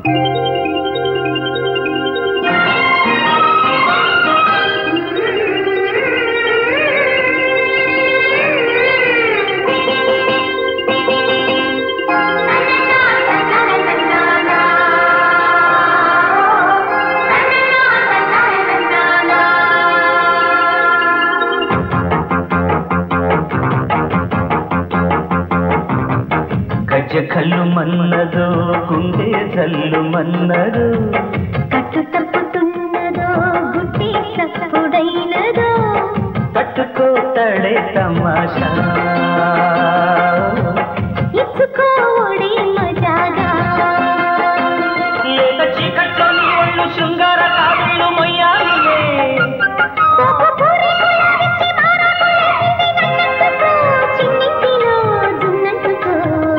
గజ కళ్ళు మన్నదో గుండె జల్లు మన్నదో కట్టు తప్పుతున్నదో గుడ్డి తప్పుడైనదో పట్టుకోతడే తమాషా ఇచ్చుకోడే మజాగా లేత చీకట్లో నీ ఒళ్ళు శృంగార కావిళ్ళు మొయ్యాలిలే సోపుపూరి పులావిచ్చి మారాపులాగింది నన్నంటుకో, చిన్నింటిలో దున్నంటుకో.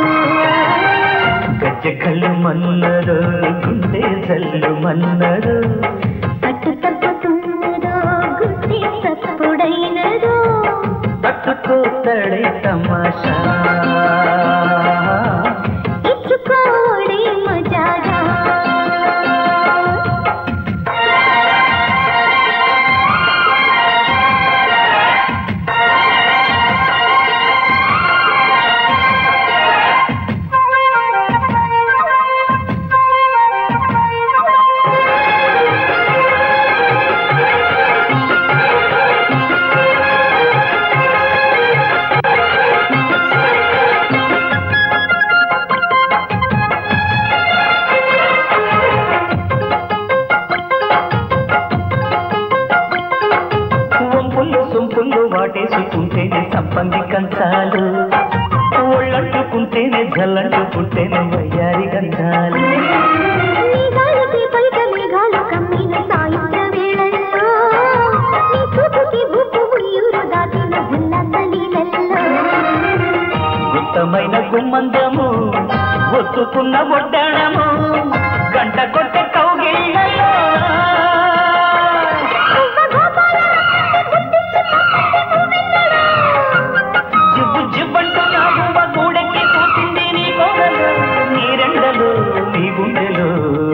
గజ కళ్ళు మన్నదో గుండె జల్లు మన్నదో కట్టు తప్పుతున్నదో గుడ్డి తప్పుడైనదో పట్టుకోతడే తమాషా ఇచ్చుకోడే మజాగా వంపులు సొంపులు వాటేసుకుంటేనే సంపంగి కంచాలు ఒళ్ళంటుకుంటేనే జల్లంటుకుంటేనే వయ్యారి గంధాలు మేఘాలకి పైట మేఘాలు కమ్మిన సాయంత్ర వేళల్లో నీ చూపుకి బుబ్బు ఉయ్యూరు దాటిన ఉల్లాసలీలల్లో ఉత్తమైన గుమ్మందము ఒత్తుకున్న ఒడ్డాణము గంట కొట్టే కౌగిళ్ళలో జివ్వు జివ్వంటూ నా గువ్వ గూడెక్కి కూర్చుంది నీ కోడలు నీ రెండలు నీ గుండెలు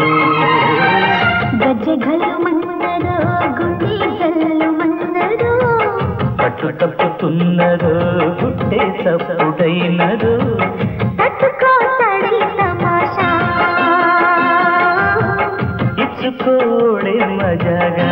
గజ్జెగలు మన్నదో గుండె గల్లు మన్నదో పట్టు తప్పుతున్నదో గుడ్డే తప్పుడైనదో తట్టుకోతడి తమాషా ఇచ్చుకోడే మజాగా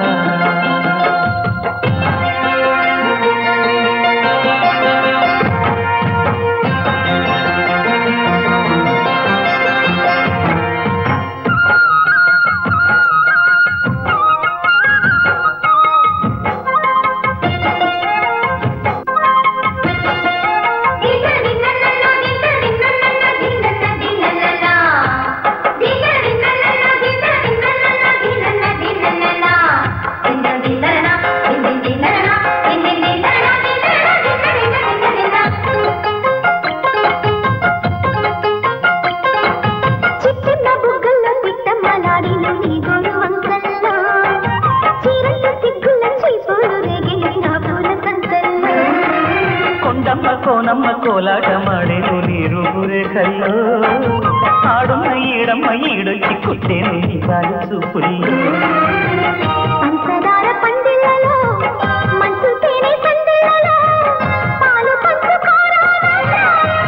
చిట్టమ్మ బుగ్గల్లో పిట్టమ్మలాడిను నీ గోరు వంకల్లో చీరల్లో సిగ్గుల చీపోలు రేగిలి నా పూల సంతల్లో కొండమ్మ కోనమ్మ కోలాటమాడేను నీరు గురేకల్లో ఆడున్న ఈడమ్మ ఈడొచ్చి కుట్టేను నీ బాల చూపుల్లో పంచదార పందిళ్ళలో మంచు తేనె సందిళ్ళలో పాలు పంచుకోరాదన్నా.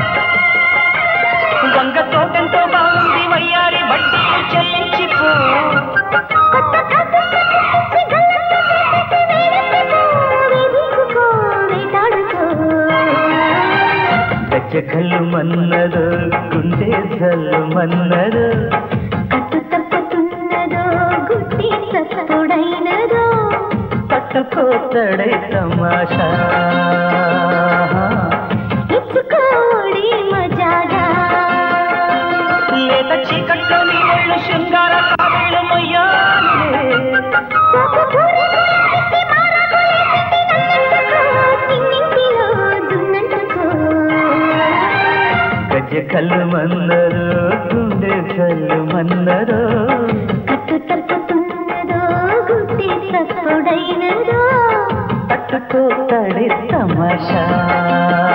వంగ తోటంతో బాగుంది వయ్యారి వడ్డీ చెల్లించిపో కొత్త కథలు తెచ్చి గల్లతో పెట్టేసి వేడెత్తిపో, వేధించుకో, వేటాడుకో. గజ్జ కళ్ళు మన్నదో గుండె జల్లు మన్నదో కట్టు తప్పుతున్నదో గుడ్డి తప్పుడైనదో పట్టుకోతడే తమాషా ఇచ్చుకోడి మజాగా లేత చీకట్లో నీ ఒళ్ళు శృంగార కావేళ్ళు మొయ్యాలిలే సోపుపూరి పులావిచ్చి మారాపులాగింది నన్నంటుకో, చిన్నింటిలో దున్నంటుకో. గజ్జ కళ్ళు మన్నరు గుండె జల్లు మన్నరు కట్టు తప్పుతున్నదో గుడ్డి తప్పుడైనదో పట్టుకోతడే తమాషా